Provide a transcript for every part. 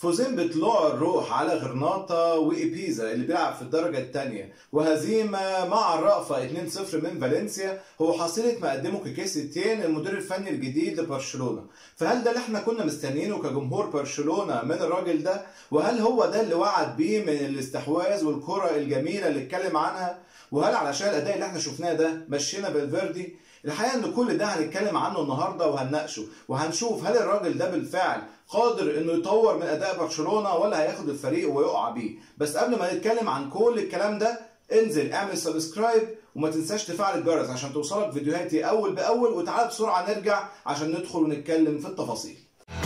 فوزين بطلوع الروح على غرناطة وإيبيزا اللي بيلعب في الدرجة الثانية وهزيمة مع الرأفة 2-0 من فالنسيا هو حصيلة ما قدمه كيكي ستين المدير الفني الجديد لبرشلونة فهل ده اللي احنا كنا مستنيينه كجمهور برشلونة من الراجل ده وهل هو ده اللي وعد بيه من الاستحواذ والكرة الجميلة اللي اتكلم عنها وهل علشان الأداء اللي احنا شفناه ده مشينا بالفيردي الحقيقه ان كل ده هنتكلم عنه النهارده وهنناقشه وهنشوف هل الراجل ده بالفعل قادر انه يطور من اداء برشلونه ولا هياخد الفريق ويقع بيه بس قبل ما نتكلم عن كل الكلام ده انزل اعمل سبسكرايب وما تنساش تفعل الجرس عشان توصلك فيديوهاتي اول باول وتعالى بسرعه نرجع عشان ندخل ونتكلم في التفاصيل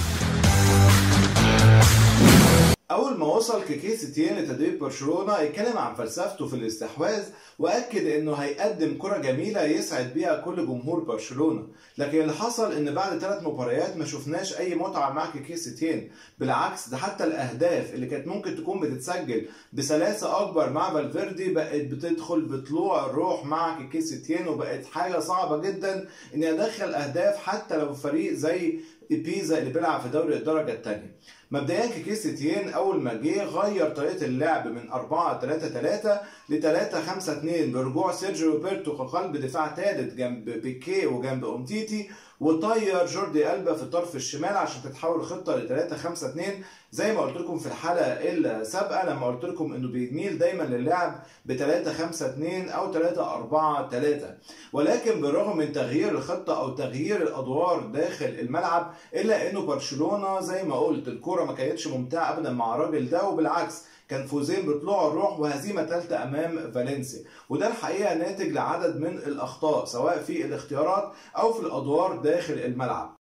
اول ما وصل كيكي ستين لتدريب برشلونه اتكلم عن فلسفته في الاستحواذ واكد انه هيقدم كره جميله يسعد بيها كل جمهور برشلونه لكن اللي حصل ان بعد ثلاث مباريات ما شفناش اي متعه مع كيكي ستين بالعكس ده حتى الاهداف اللي كانت ممكن تكون بتتسجل بسلاسه اكبر مع فالفيردي بقت بتدخل بطلوع الروح مع كيكي ستين وبقت حاجه صعبه جدا اني ادخل اهداف حتى لو فريق زي بيزا اللي بيلعب في دوري الدرجه الثانيه مبدئيا كيكي ستين اول ما جه غير طريقه اللعب من 4 3 3 ل 3 5 2 برجوع سيرجيو روبرتو كقلب دفاع ثالث جنب بيكي وجنب اومتيتي وطير جوردي ألبا في الطرف الشمال عشان تتحول الخطه ل 3 5 2 زي ما قلت لكم في الحلقه السابقه لما قلت لكم انه بيميل دايما للعب ب 3 5 2 او 3 4 3 ولكن بالرغم من تغيير الخطه او تغيير الادوار داخل الملعب الا انه برشلونه زي ما قلت الكوره ما كانتش ممتعه ابدا مع الراجل ده وبالعكس كان فوزين بطلوع الروح وهزيمه ثالثه امام فالنسيا وده الحقيقه ناتج لعدد من الاخطاء سواء في الاختيارات او في الادوار داخل الملعب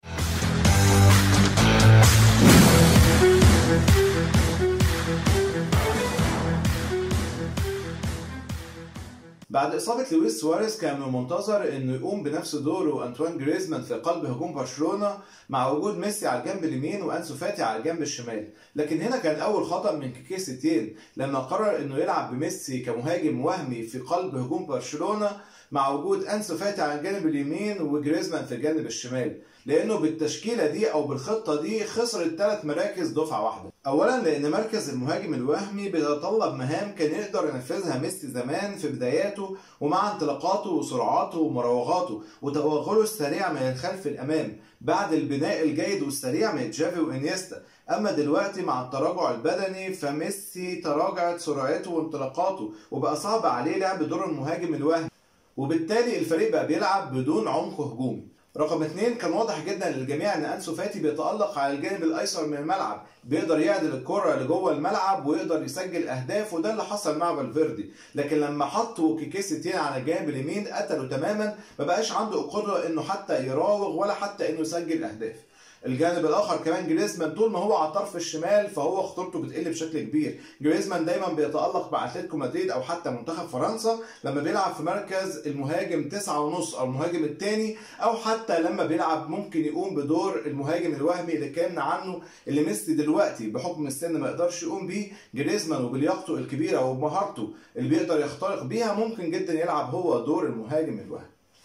بعد إصابة لويس سواريز كان من المنتظر إنه يقوم بنفس دوره أنطوان جريزمان في قلب هجوم برشلونة مع وجود ميسي على الجنب اليمين وأنسو فاتي على الجنب الشمال، لكن هنا كان أول خطأ من كيكي ستين لما قرر إنه يلعب بميسي كمهاجم وهمي في قلب هجوم برشلونة مع وجود أنسو فاتي على الجانب اليمين وجريزمان في الجانب الشمال، لانه بالتشكيله دي او بالخطه دي خسر الثلاث مراكز دفعه واحده. اولا لان مركز المهاجم الوهمي بيتطلب مهام كان يقدر ينفذها ميسي زمان في بداياته ومع انطلاقاته وسرعاته ومراوغاته وتوغله السريع من الخلف الامام بعد البناء الجيد والسريع من جافي وانيستا. اما دلوقتي مع التراجع البدني فميسي تراجعت سرعته وانطلاقاته وبقى صعب عليه لعب دور المهاجم الوهمي. وبالتالي الفريق بقى بيلعب بدون عمق هجومي. رقم اثنين كان واضح جدا للجميع ان انسو فاتي بيتالق على الجانب الايسر من الملعب بيقدر يعدل الكره لجوه الملعب ويقدر يسجل اهداف وده اللي حصل مع فالفيردي لكن لما حطوا كيكي ستين على الجانب اليمين قتلوا تماما ما بقاش عنده القدره انه حتى يراوغ ولا حتى انه يسجل اهداف الجانب الاخر كمان جريزمان طول ما هو على الطرف الشمال فهو خطورته بتقل بشكل كبير جريزمان دايما بيتالق مع اتلتيكو مدريد او حتى منتخب فرنسا لما بيلعب في مركز المهاجم تسعة ونص او المهاجم الثاني او حتى لما بيلعب ممكن يقوم بدور المهاجم الوهمي اللي اتكلمنا عنه اللي ميسي دلوقتي بحكم السن ما يقدرش يقوم بيه جريزمان وبلياقته الكبيره وبمهارته اللي بيقدر يخترق بيها ممكن جدا يلعب هو دور المهاجم الوهمي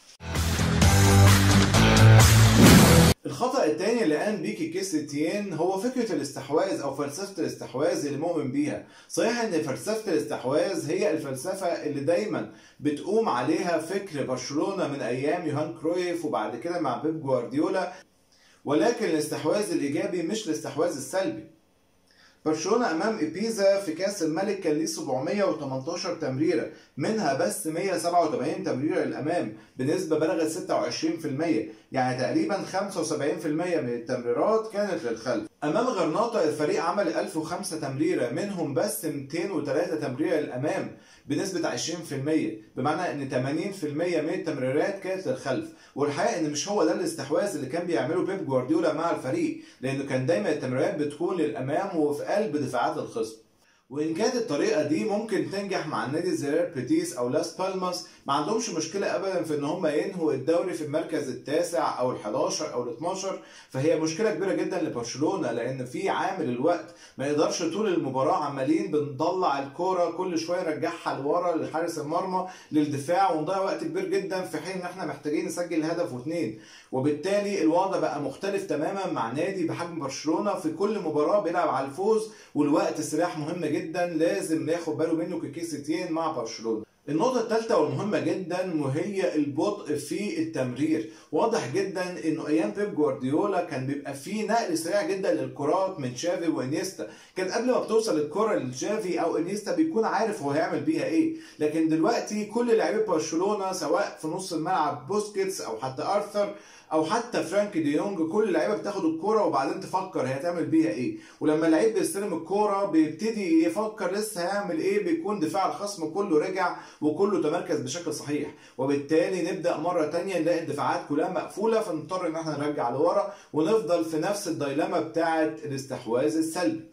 الخطأ الثاني اللي قام بيه كيكي ستين هو فكرة الاستحواذ أو فلسفة الاستحواذ اللي مؤمن بيها، صحيح إن فلسفة الاستحواذ هي الفلسفة اللي دايما بتقوم عليها فكر برشلونة من أيام يوهان كرويف وبعد كده مع بيب جوارديولا، ولكن الاستحواذ الإيجابي مش الاستحواذ السلبي. برشلونه امام ايبيزا في كاس الملك كان ليه 718 تمريره منها بس 187 تمريره للامام بنسبه بلغت 26% يعني تقريبا 75% من التمريرات كانت للخلف امام غرناطه الفريق عمل 1005 تمريره منهم بس 203 تمريره للامام بنسبه 20% بمعنى ان 80% من التمريرات كانت للخلف والحقيقه ان مش هو ده الاستحواذ اللي كان بيعمله بيب جوارديولا مع الفريق لانه كان دايما التمريرات بتكون للامام وفي قلب دفاعات الخصم وان كانت الطريقه دي ممكن تنجح مع النادي زي ريال بيتيس او لاس بالماس ما عندهمش مشكله ابدا في ان هم ينهوا الدوري في المركز التاسع او ال11 او ال12 فهي مشكله كبيره جدا لبرشلونه لان في عامل الوقت ما يقدرش طول المباراه عمالين بنطلع الكوره كل شويه نرجعها لورا لحارس المرمى للدفاع ونضيع وقت كبير جدا في حين ان احنا محتاجين نسجل هدف واثنين وبالتالي الوضع بقى مختلف تماما مع نادي بحجم برشلونه في كل مباراه بيلعب على الفوز والوقت سلاح مهم جدا لازم ناخد باله منه كيكي ستين مع برشلونه النقطة الثالثة والمهمة جدا وهي البطء في التمرير، واضح جدا انه ايام بيب جوارديولا كان بيبقى فيه نقل سريع جدا للكرات من تشافي وانيستا، كان قبل ما بتوصل الكرة لتشافي او انيستا بيكون عارف هو هيعمل بيها ايه، لكن دلوقتي كل لاعبي برشلونة سواء في نص الملعب بوسكيتس او حتى ارثر او حتى فرانك دي يونج كل اللعيبه بتاخد الكوره وبعدين تفكر هي هتعمل بيها ايه ولما اللعيب بيستلم الكوره بيبتدي يفكر لسه هيعمل ايه بيكون دفاع الخصم كله رجع وكله تمركز بشكل صحيح وبالتالي نبدا مره تانية نلاقي الدفاعات كلها مقفوله فنضطر ان احنا نرجع لورا ونفضل في نفس الدايلاما بتاعه الاستحواذ السلبي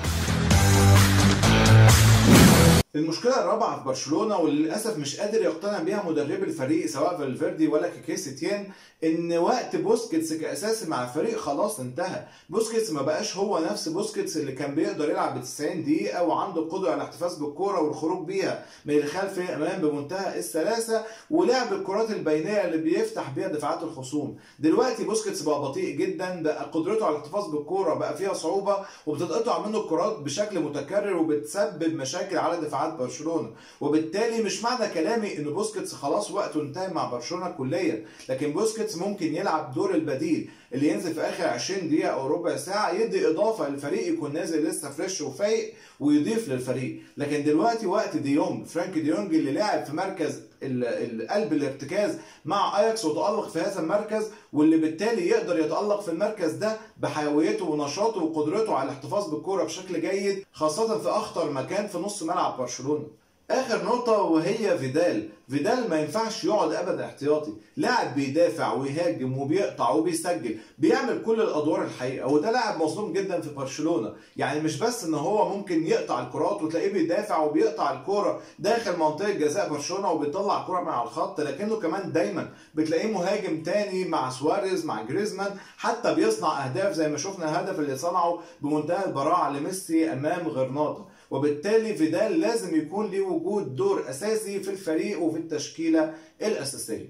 المشكله الرابعه في برشلونه وللاسف مش قادر يقتنع بيها مدرب الفريق سواء فالفيردي ولا كيكي ستيان ان وقت بوسكيتس كاساسي مع الفريق خلاص انتهى بوسكيتس ما بقاش هو نفس بوسكيتس اللي كان بيقدر يلعب ب 90 دقيقه وعنده القدره على الاحتفاظ بالكوره والخروج بيها من الخلف للامام بمنتهى السلاسه ولعب الكرات البينيه اللي بيفتح بيها دفاعات الخصوم دلوقتي بوسكيتس بقى بطيء جدا بقى قدرته على الاحتفاظ بالكوره بقى فيها صعوبه وبتتقطع منه الكرات بشكل متكرر وبتسبب مشاكل على دفاعات برشلونه وبالتالي مش معنى كلامي ان بوسكيتس خلاص وقته انتهى مع برشلونه كليا لكن بوسكيتس ممكن يلعب دور البديل اللي ينزل في اخر 20 دقيقه او ربع ساعه يدي اضافه للفريق يكون نازل لسه فريش وفايق ويضيف للفريق لكن دلوقتي وقت ديونج فرانك ديونج اللي لعب في مركز قلب الارتكاز مع اياكس وتالق في هذا المركز واللي بالتالي يقدر يتالق في المركز ده بحيويته ونشاطه وقدرته على الاحتفاظ بالكوره بشكل جيد خاصه في اخطر مكان في نص ملعب برشلونه اخر نقطة وهي فيدال فيدال ما ينفعش يقعد ابدا احتياطي لاعب بيدافع ويهاجم وبيقطع وبيسجل بيعمل كل الادوار الحقيقه وده لاعب مظلوم جدا في برشلونه يعني مش بس ان هو ممكن يقطع الكرات وتلاقيه بيدافع وبيقطع الكوره داخل منطقه جزاء برشلونه وبيطلع الكره مع الخط لكنه كمان دايما بتلاقيه مهاجم تاني مع سواريز مع جريزمان حتى بيصنع اهداف زي ما شفنا الهدف اللي صنعه بمنتهى البراعه لميسي امام غرناطه وبالتالي فيدال لازم يكون ليه وجود دور اساسي في الفريق وفي التشكيله الاساسيه.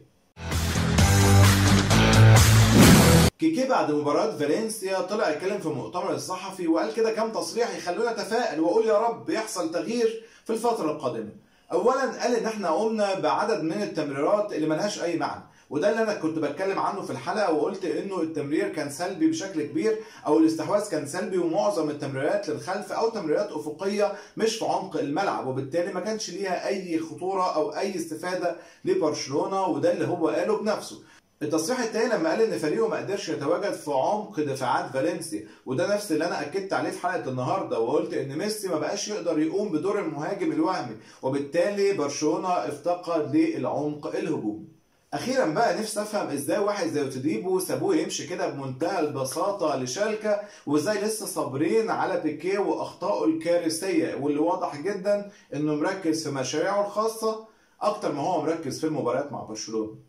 كيكي بعد مباراة فالنسيا طلع يتكلم في المؤتمر الصحفي وقال كده كام تصريح يخلونا نتفائل واقول يا رب يحصل تغيير في الفترة القادمة. اولا قال ان احنا قمنا بعدد من التمريرات اللي ملهاش اي معنى وده اللي انا كنت بتكلم عنه في الحلقه وقلت انه التمرير كان سلبي بشكل كبير او الاستحواذ كان سلبي ومعظم التمريرات للخلف او تمريرات افقيه مش في عمق الملعب وبالتالي ما كانش ليها اي خطوره او اي استفاده لبرشلونه وده اللي هو قاله بنفسه التصريح التاني لما قال ان فريقه ما قدرش يتواجد في عمق دفاعات فالنسيا وده نفس اللي انا اكدت عليه في حلقه النهارده وقلت ان ميسي ما بقاش يقدر يقوم بدور المهاجم الوهمي وبالتالي برشلونه افتقد للعمق الهجومي اخيرا بقى نفسي افهم ازاي واحد زي اوتوديبو سابوه يمشي كده بمنتهى البساطه لشالكا وازاي لسه صابرين على بيكيه واخطائه الكارثيه واللي واضح جدا انه مركز في مشاريعه الخاصه اكتر ما هو مركز في المباريات مع برشلونه